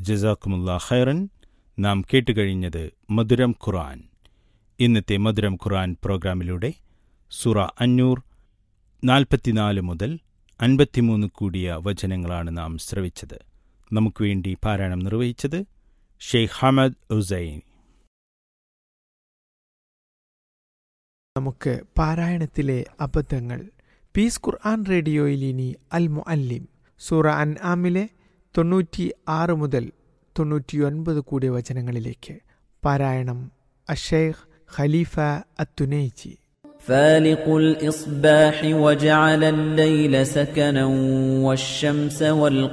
ജസാക്കുമുല്ല ഖൈറൻ നാം കേട്ടുകഴിഞ്ഞത് മധുരം ഖുർആൻ ഇന്നത്തെ മധുരം ഖുർആൻ പ്രോഗ്രാമിലൂടെ സുറ അഞ്ഞൂർ നാൽപ്പത്തിനാല് മുതൽ അൻപത്തിമൂന്ന് കൂടിയ വചനങ്ങളാണ് നാം ശ്രവിച്ചത് നമുക്ക് വേണ്ടി പാരായണം നിർവഹിച്ചത് ഷെയ്ഖ് ഹമദ് ഉസൈൻ നമുക്ക് പാരായണത്തിലെ അബദ്ധങ്ങൾ പീസ് ഖുർആൻ റേഡിയോയിൽ ഇനി അൽ മുഅല്ലിം സൂറ അൻ ആമിലെ തൊണ്ണൂറ്റി ആറ് മുതൽ തൊണ്ണൂറ്റിയൊൻപത് കൂടിയ വചനങ്ങളിലേക്ക് പാരായണം അഷേഖ് ഖലീഫ അത്തുനൈജി فالق الإصباح وجعل الليل سكنا والشمس والقمر